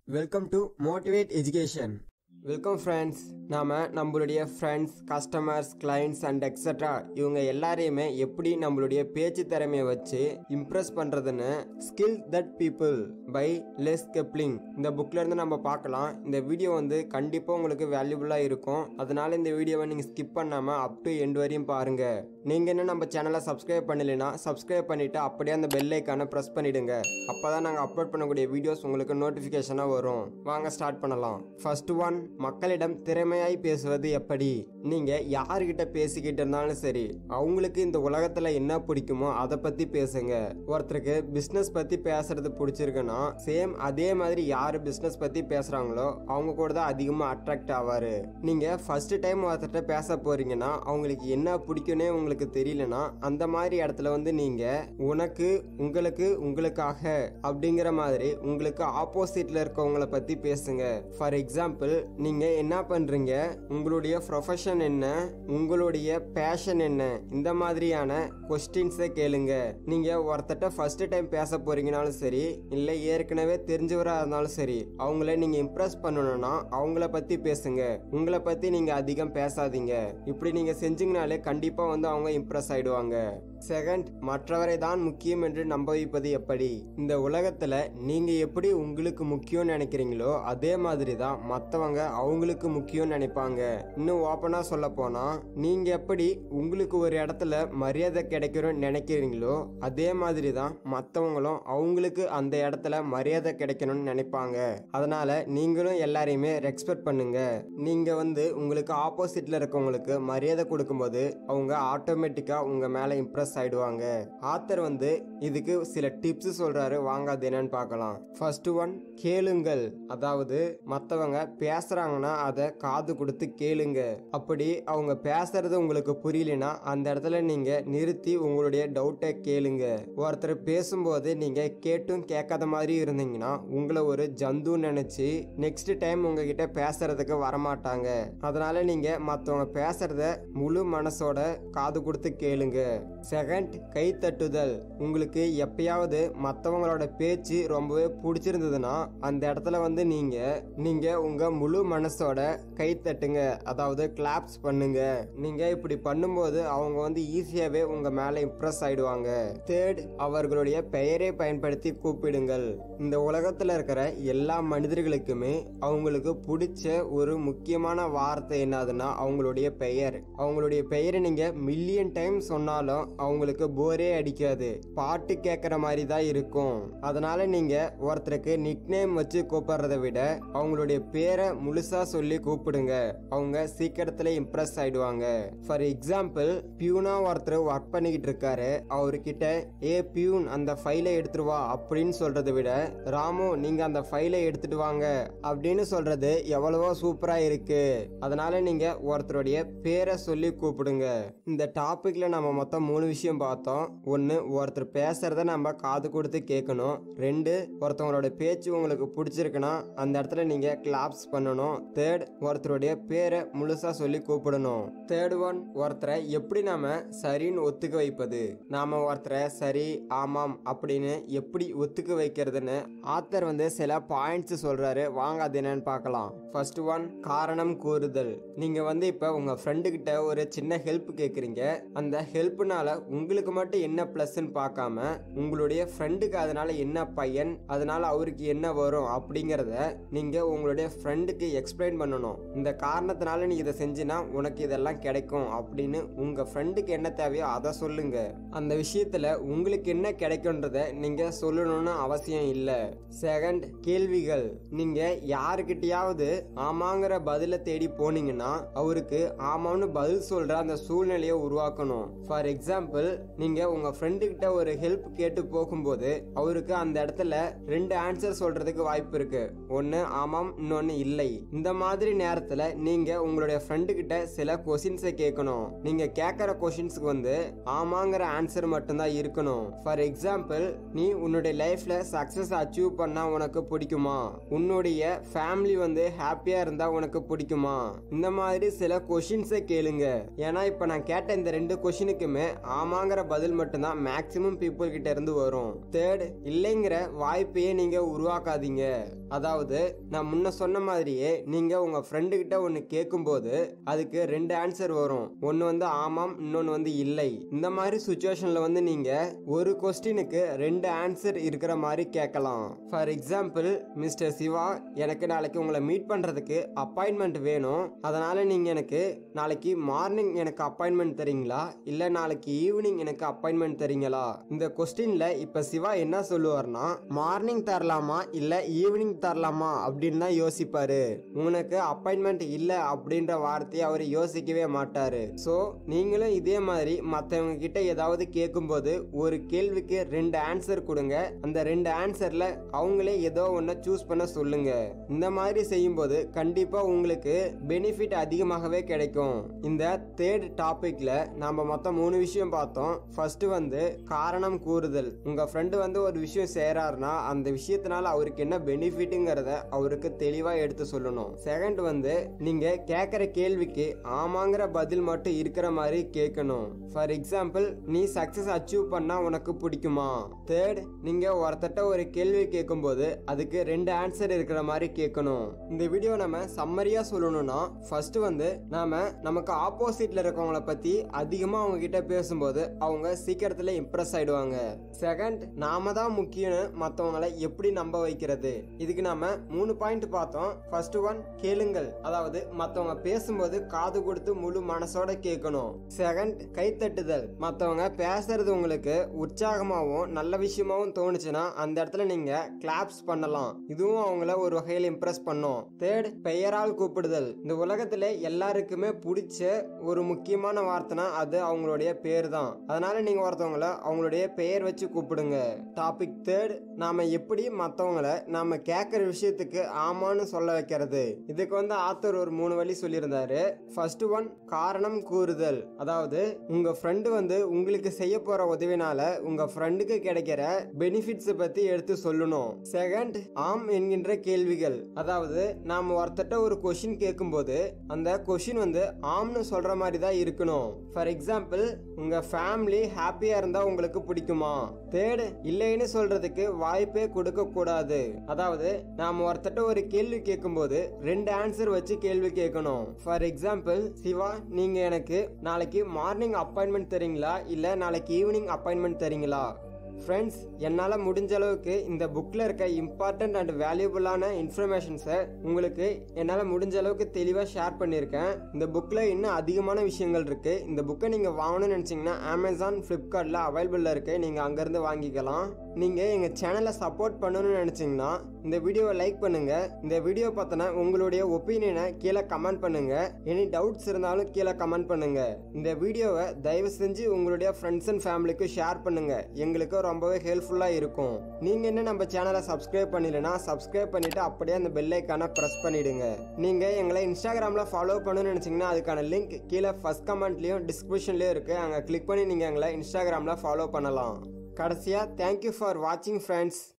welcome to motivate education welcome friends நாம நம்மளுடைய friends customers clients and extra இவங்க எல்லாரையுமே எப்படி நம்மளுடைய பேச்சு திறமையை வச்சு இம்ப்ரெஸ் பண்றதுன்னு skill that people by Les Giblin இந்த புக்ல இருந்து நம்ம பார்க்கலாம் இந்த வீடியோ வந்து கண்டிப்பா உங்களுக்கு வேல்யூபுல்லா இருக்கும் அதனால இந்த வீடியோவை நீங்க ஸ்கிப் பண்ணாம அப் டு எண்ட் வரையும் பாருங்க நீங்க இன்னும் நம்ம சேனலை சப்ஸ்கிரைப் பண்ணலைன்னா சப்ஸ்கிரைப் பண்ணிட்டு அப்படியே அந்த பெல் ஐக்கானை ப்ரெஸ் பண்ணிடுங்க அப்பதான் நாங்க அப்லோட் பண்ணக்கூடிய வீடியோஸ் உங்களுக்கு நோட்டிபிகேஷனா வரும் வாங்க ஸ்டார்ட் பண்ணலாம் ஃபர்ஸ்ட் ஒன் மக்களிடம் திறமையாய் பேசுவது எப்படி நீங்க யாருக்கிட்ட பேசிக்கிட்டு இருந்தாலும் சரி அவங்களுக்கு இந்த உலகத்துல என்ன பிடிக்குமோ அதை பத்தி பேசுங்க ஒருத்தருக்கு பிசினஸ் பத்தி பேசுறது பிடிச்சிருக்குன்னா சேம் அதே மாதிரி யாரு பிசினஸ் பத்தி பேசுறாங்களோ அவங்க கூட தான் அதிகமா அட்ராக்ட் ஆவாரு நீங்க ஃபர்ஸ்ட் டைம் ஒருத்தர்கிட்ட பேச போறீங்கன்னா அவங்களுக்கு என்ன பிடிக்கும்னே உங்களுக்கு தெரியலனா அந்த மாதிரி இடத்துல வந்து நீங்க உனக்கு உங்களுக்கு உங்களுக்காக அப்படிங்கிற மாதிரி உங்களுக்கு ஆப்போசிட்ல இருக்கவங்கள பத்தி பேசுங்க ஃபார் எக்ஸாம்பிள் நீங்க என்ன பண்றீங்க உங்களுடைய ப்ரொஃபஷன் என்ன உங்களுடைய பேஷன் என்ன இந்த மாதிரியான கொஸ்டின்ஸை கேளுங்க நீங்க ஒருத்தட்ட ஃபர்ஸ்ட் டைம் பேச போறீங்கனாலும் சரி இல்ல ஏற்கனவே தெரிஞ்சவரா இருந்தாலும் சரி அவங்கள நீங்க இம்ப்ரெஸ் பண்ணணும்னா அவங்கள பத்தி பேசுங்க உங்களை பத்தி நீங்க அதிகம் பேசாதீங்க இப்படி நீங்க செஞ்சீங்கனாலே கண்டிப்பா வந்து அவங்க இம்ப்ரெஸ் ஆயிடுவாங்க செகண்ட் மற்றவரை தான் முக்கியம் என்று நம்ப வைப்பது எப்படி இந்த உலகத்துல நீங்க எப்படி உங்களுக்கு முக்கியம் நினைக்கிறீங்களோ அதே மாதிரி தான் மத்தவங்க அவங்களுக்கு முக்கியம் நினைப்பாங்க இன்னும் ஓப்பனா சொல்ல போனா நீங்க எப்படி உங்களுக்கு ஒரு இடத்துல மரியாதை கிடைக்கணும்னு நினைக்கிறீங்களோ அதே மாதிரி தான் மத்தவங்களும் அவங்களுக்கு அந்த இடத்துல மரியாதை கிடைக்கணும்னு நினைப்பாங்க அதனால நீங்களும் எல்லாரையுமே ரெஸ்பெக்ட் பண்ணுங்க நீங்க வந்து உங்களுக்கு ஆப்போசிட்ல இருக்கவங்களுக்கு மரியாதை கொடுக்கும்போது அவங்க ஆட்டோமேட்டிக்கா உங்க மேல இம்ப்ரெஸ் ஆயிடுவாங்க ஆத்தர் வந்து இதுக்கு சில டிப்ஸ் சொல்றாரு வாங்க அது என்னன்னு பார்க்கலாம் ஃபர்ஸ்ட் ஒன் கேளுங்கள் அதாவது மத்தவங்க பேசுறாங்கன்னா அதை காது கொடுத்து கேளுங்க அப்படி அவங்க பேசுறது உங்களுக்கு புரியலனா அந்த இடத்துல நீங்க நிறுத்தி உங்களுடைய டவுட்டை கேளுங்க ஒருத்தர் பேசும்போது நீங்க கேட்டும் கேட்காத மாதிரி இருந்தீங்கன்னா உங்களை ஒரு ஜந்து நினைச்சு நெக்ஸ்ட் டைம் உங்ககிட்ட பேசுறதுக்கு வரமாட்டாங்க அதனால நீங்க மத்தவங்க பேசுறத முழு மனசோட காது கொடுத்து கேளுங்க செகண்ட் கை தட்டுதல் உங்களுக்கு எப்பயாவது மற்றவங்களோட பேச்சு ரொம்பவே பிடிச்சிருந்ததுன்னா அந்த இடத்துல வந்து நீங்க நீங்க உங்க முழு மனசோட கை தட்டுங்க அதாவது கிளாப்ஸ் பண்ணுங்க நீங்க இப்படி பண்ணும்போது அவங்க வந்து ஈஸியாவே உங்க மேல இம்ப்ரெஸ் ஆயிடுவாங்க தேர்ட் அவர்களுடைய பெயரை பயன்படுத்தி கூப்பிடுங்கள் இந்த உலகத்துல இருக்கிற எல்லா மனிதர்களுக்குமே அவங்களுக்கு பிடிச்ச ஒரு முக்கியமான வார்த்தை என்னதுன்னா அவங்களுடைய பெயர் அவங்களுடைய பெயரை நீங்க மில்லியன் டைம் சொன்னாலும் அவங்களுக்கு போரே அடிக்காது பாட்டு கேட்குற மாதிரி தான் இருக்கும் அதனால நீங்க ஒருத்தருக்கு நிக்நேம் வச்சு கூப்பிடுறத விட அவங்களுடைய பேரை முழுசா சொல்லி கூப்பிடுங்க அவங்க சீக்கிரத்துல இம்ப்ரெஸ் ஆயிடுவாங்க ஃபார் எக்ஸாம்பிள் பியூனா ஒருத்தர் ஒர்க் பண்ணிக்கிட்டு இருக்காரு அவர்கிட்ட ஏ பியூன் அந்த ஃபைலை எடுத்துட்டு வா அப்படின்னு சொல்றதை விட ராமு நீங்க அந்த ஃபைலை எடுத்துட்டு வாங்க அப்படின்னு சொல்றது எவ்வளவோ சூப்பரா இருக்கு அதனால நீங்க ஒருத்தருடைய பேரை சொல்லி கூப்பிடுங்க இந்த டாபிக்ல நம்ம மொத்தம் மூணு விஷயம் பார்த்தோம் ஒன்று ஒருத்தர் பேசுறத நம்ம காது கொடுத்து கேட்கணும் ரெண்டு ஒருத்தவங்களோட பேச்சு உங்களுக்கு பிடிச்சிருக்குன்னா அந்த இடத்துல நீங்க கிளாப்ஸ் பண்ணணும் தேர்ட் ஒருத்தருடைய பேரை முழுசா சொல்லி கூப்பிடணும் தேர்ட் ஒன் ஒருத்தரை எப்படி நாம சரின்னு ஒத்துக்க வைப்பது நாம ஒருத்தரை சரி ஆமாம் அப்படின்னு எப்படி ஒத்துக்க வைக்கிறதுன்னு ஆத்தர் வந்து சில பாயிண்ட்ஸ் சொல்றாரு வாங்க அது என்னன்னு பார்க்கலாம் ஃபர்ஸ்ட் ஒன் காரணம் கூறுதல் நீங்க வந்து இப்ப உங்க ஃப்ரெண்டு கிட்ட ஒரு சின்ன ஹெல்ப் கேக்குறீங்க அந்த ஹெல்ப்னால உங்களுக்கு மட்டும் என்ன பிளஸ்ன்னு பார்க்காம உங்களுடைய ஃப்ரெண்டுக்கு அதனால என்ன பையன் அதனால அவருக்கு என்ன வரும் அப்படிங்கிறத நீங்க உங்களுடைய ஃப்ரெண்டுக்கு எக்ஸ்பிளைன் பண்ணணும் இந்த காரணத்தினால நீ இதை செஞ்சினா உனக்கு இதெல்லாம் கிடைக்கும் அப்படின்னு உங்க ஃப்ரெண்டுக்கு என்ன தேவையோ அதை சொல்லுங்க அந்த விஷயத்துல உங்களுக்கு என்ன கிடைக்கும்ன்றத நீங்க சொல்லணும்னு அவசியம் இல்ல செகண்ட் கேள்விகள் நீங்க யாருக்கிட்டயாவது ஆமாங்கிற பதில தேடி போனீங்கன்னா அவருக்கு ஆமான்னு பதில் சொல்ற அந்த சூழ்நிலையை உருவாக்கணும் ஃபார் எக்ஸாம்பிள் நீங்க உங்க ஃப்ரெண்டு கிட்ட ஒரு ஹெல்ப் கேட்டு போகும்போது அவருக்கு அந்த இடத்துல ரெண்டு ஆன்சர் சொல்றதுக்கு வாய்ப்பு இருக்கு ஒன்னு ஆமாம் இன்னொன்னு இல்லை இந்த மாதிரி நேரத்துல நீங்க உங்களுடைய ஃப்ரெண்டு கிட்ட சில கொஸ்டின்ஸை கேட்கணும் நீங்க கேட்கற கொஸ்டின்ஸ்க்கு வந்து ஆமாங்கிற ஆன்சர் மட்டும்தான் இருக்கணும் ஃபார் எக்ஸாம்பிள் நீ உன்னுடைய லைஃப்ல சக்சஸ் அச்சீவ் பண்ணா உனக்கு பிடிக்குமா உன்னுடைய ஃபேமிலி வந்து ஹாப்பியா இருந்தா உனக்கு பிடிக்குமா இந்த மாதிரி சில கொஷின்ஸை கேளுங்க ஏன்னா இப்ப நான் கேட்ட இந்த ரெண்டு கொஷினுக்குமே ஆமாங்கிற பதில் மட்டும்தான் மேக்சிமம் பீப்புள் கிட்ட இருந்து வரும் தேர்ட் இல்லைங்கிற வாய்ப்பையே நீங்க உருவாக்காதீங்க அதாவது நான் முன்ன சொன்ன மாதிரியே நீங்க உங்க ஃப்ரெண்டு கிட்ட ஒன்னு கேட்கும்போது அதுக்கு ரெண்டு ஆன்சர் வரும் ஒன்னு வந்து ஆமாம் இன்னொன்னு வந்து இல்லை இந்த மாதிரி சுச்சுவேஷன்ல வந்து நீங்க ஒரு கொஸ்டினுக்கு ரெண்டு ஆன்சர் இருக்கிற மாதிரி கேட்கலாம் ஃபார் எக்ஸாம்பிள் மிஸ்டர் சிவா எனக்கு நாளைக்கு உங்களை மீட் பண்றதுக்கு அப்பாயின்மெண்ட் வேணும் அதனால நீங்க எனக்கு நாளைக்கு மார்னிங் எனக்கு அப்பாயின்மெண்ட் தரீங்களா இல்ல நாளைக்கு ஈவினிங் எனக்கு அப்பாயின்மெண்ட் தரீங்களா இந்த கொஸ்டின்ல இப்ப சிவா என்ன சொல்லுவார்னா மார்னிங் தரலாமா இல்ல ஈவினிங் தரலாமா அப்படின்னு தான் யோசிப்பாரு உனக்கு அப்பாயின்மெண்ட் இல்ல அப்படின்ற வார்த்தையை அவர் யோசிக்கவே மாட்டாரு சோ நீங்களும் இதே மாதிரி மத்தவங்க கிட்ட ஏதாவது கேட்கும்போது ஒரு கேள்விக்கு ரெண்டு ஆன்சர் கொடுங்க அந்த ரெண்டு ஆன்சர்ல அவங்களே ஏதோ ஒன்ன சூஸ் பண்ண சொல்லுங்க இந்த மாதிரி செய்யும்போது கண்டிப்பா உங்களுக்கு பெனிஃபிட் அதிகமாகவே கிடைக்கும் இந்த தேர்ட் டாபிக்ல நாம மொத்தம் மூணு விஷயம் பார்த்தோம் ஃபர்ஸ்ட் வந்து காரணம் கூறுதல் உங்க ஃப்ரெண்டு வந்து ஒரு விஷயம் செய்யறாருன்னா அந்த விஷயத்தினால அவருக்கு என்ன பெனிஃபிட்டுங்கிறத அவருக்கு தெளிவா எடுத்து சொல்லணும் செகண்ட் வந்து நீங்க கேட்குற கேள்விக்கு ஆமாங்கிற பதில் மட்டும் இருக்கிற மாதிரி கேட்கணும் ஃபார் எக்ஸாம்பிள் நீ சக்சஸ் அச்சீவ் பண்ணா உனக்கு பிடிக்குமா தேர்ட் நீங்க ஒருத்தட்ட ஒரு கேள்வி கேட்கும்போது அதுக்கு ரெண்டு ஆன்சர் இருக்கிற மாதிரி கேட்கணும் இந்த வீடியோ நம்ம சம்மரியா சொல்லணும்னா ஃபர்ஸ்ட் வந்து நாம நமக்கு ஆப்போசிட்ல இருக்கவங்கள பத்தி அதிகமா அவங்க கிட்ட பேசும்போது அவங்க சீக்கிரத்துல இம்ப்ரெஸ் ஆயிடுவாங்க செகண்ட் நாம தான் முக்கியம்னு மற்றவங்களை எப்படி நம்ப வைக்கிறது இதுக்கு நாம மூணு பாயிண்ட் பார்த்தோம் ஃபர்ஸ்ட் ஒன் கேளுங்கள் அதாவது மற்றவங்க பேசும்போது காது கொடுத்து முழு மனசோட கேட்கணும் செகண்ட் கைத்தட்டுதல் மற்றவங்க பேசுறது உங்களுக்கு உற்சாகமாகவும் நல்ல விஷயமாவும் தோணுச்சுன்னா அந்த இடத்துல நீங்க கிளாப்ஸ் பண்ணலாம் இதுவும் அவங்கள ஒரு வகையில் இம்ப்ரெஸ் பண்ணும் தேர்ட் பெயரால் கூப்பிடுதல் இந்த உலகத்துல எல்லாருக்குமே பிடிச்ச ஒரு முக்கியமான வார்த்தைனா அது அவங்களுடைய பேர் தான் அதனால நீங்க ஒருத்தவங்கள அவங்களுடைய பெயர் வச்சு கூப்பிடுங்க டாபிக் தேர்ட் நாம எப்படி மற்றவங்கள நாம கேட்குற விஷயத்துக்கு ஆமான்னு சொல்ல வைக்கிறது இதுக்கு வந்து ஆத்தர் ஒரு மூணு வழி சொல்லியிருந்தாரு ஃபர்ஸ்ட் ஒன் காரணம் கூறுதல் அதாவது உங்க ஃப்ரெண்டு வந்து உங்களுக்கு செய்ய போற உதவினால உங்க ஃப்ரெண்டுக்கு கிடைக்கிற பெனிஃபிட்ஸை பத்தி எடுத்து சொல்லணும் செகண்ட் ஆம் என்கின்ற கேள்விகள் அதாவது நாம ஒருத்தட்ட ஒரு கொஷின் கேட்கும்போது அந்த கொஷின் வந்து ஆம்னு சொல்ற மாதிரி தான் இருக்கணும் ஃபார் எக்ஸாம்பிள் உங்க ஃபேமிலி ஹாப்பியா இருந்தா உங்களுக்கு பிடிக்குமா தேர்ட் இல்லைன்னு சொல்றதுக்கு வாய்ப்பே கொடுக்க கூடாது அதாவது நாம ஒருத்தட்ட ஒரு கேள்வி கேட்கும்போது ரெண்டு ஆன்சர் வச்சு கேள்வி கேட்கணும் ஃபார் எக்ஸாம்பிள் சிவா நீங்க எனக்கு நாளைக்கு மார்னிங் அப்பாயின்மெண்ட் தரீங்களா இல்ல நாளைக்கு ஈவினிங் அப்பாயின்மெண்ட் தரீங்களா ஃப்ரெண்ட்ஸ் என்னால் முடிஞ்ச அளவுக்கு இந்த புக்கில் இருக்க இம்பார்ட்டன்ட் அண்ட் வேல்யூபிளான இன்ஃபர்மேஷன்ஸை உங்களுக்கு என்னால் முடிஞ்ச அளவுக்கு தெளிவாக ஷேர் பண்ணியிருக்கேன் இந்த புக்கில் இன்னும் அதிகமான விஷயங்கள் இருக்குது இந்த புக்கை நீங்கள் வாங்கணும்னு நினச்சிங்கன்னா அமேசான் ஃப்ளிப்கார்ட்டில் அவைலபிளாக இருக்குது நீங்கள் அங்கேருந்து வாங்கிக்கலாம் நீங்கள் எங்கள் சேனலை சப்போர்ட் பண்ணணும்னு நினச்சிங்கன்னா இந்த வீடியோவை லைக் பண்ணுங்கள் இந்த வீடியோ பார்த்தோன்னா உங்களுடைய ஒப்பீனியனை கீழே கமெண்ட் பண்ணுங்கள் எனி டவுட்ஸ் இருந்தாலும் கீழே கமெண்ட் பண்ணுங்கள் இந்த வீடியோவை தயவு செஞ்சு உங்களுடைய ஃப்ரெண்ட்ஸ் அண்ட் ஃபேமிலிக்கு ஷேர் பண்ணுங்கள் எங்களுக்கு ரொம்பவே ஹெல்ப்ஃபுல்லாக இருக்கும் நீங்கள் என்ன நம்ம சேனலை சப்ஸ்கிரைப் பண்ணலனா சப்ஸ்கிரைப் பண்ணிவிட்டு அப்படியே அந்த பெல் ஐக்கானை ப்ரெஸ் பண்ணிவிடுங்க நீங்கள் எங்களை இன்ஸ்டாகிராமில் ஃபாலோ பண்ணணும்னு நினச்சிங்கன்னா அதுக்கான லிங்க் கீழே ஃபஸ்ட் கமெண்ட்லேயும் டிஸ்கிரிப்ஷன்லேயும் இருக்குது அங்கே கிளிக் பண்ணி நீங்கள் எங்களை இன்ஸ்டாகிராமில் ஃபாலோ பண்ணலாம் கடைசியாக தேங்க்யூ ஃபார் வாட்சிங் ஃப்ரெண்ட்ஸ்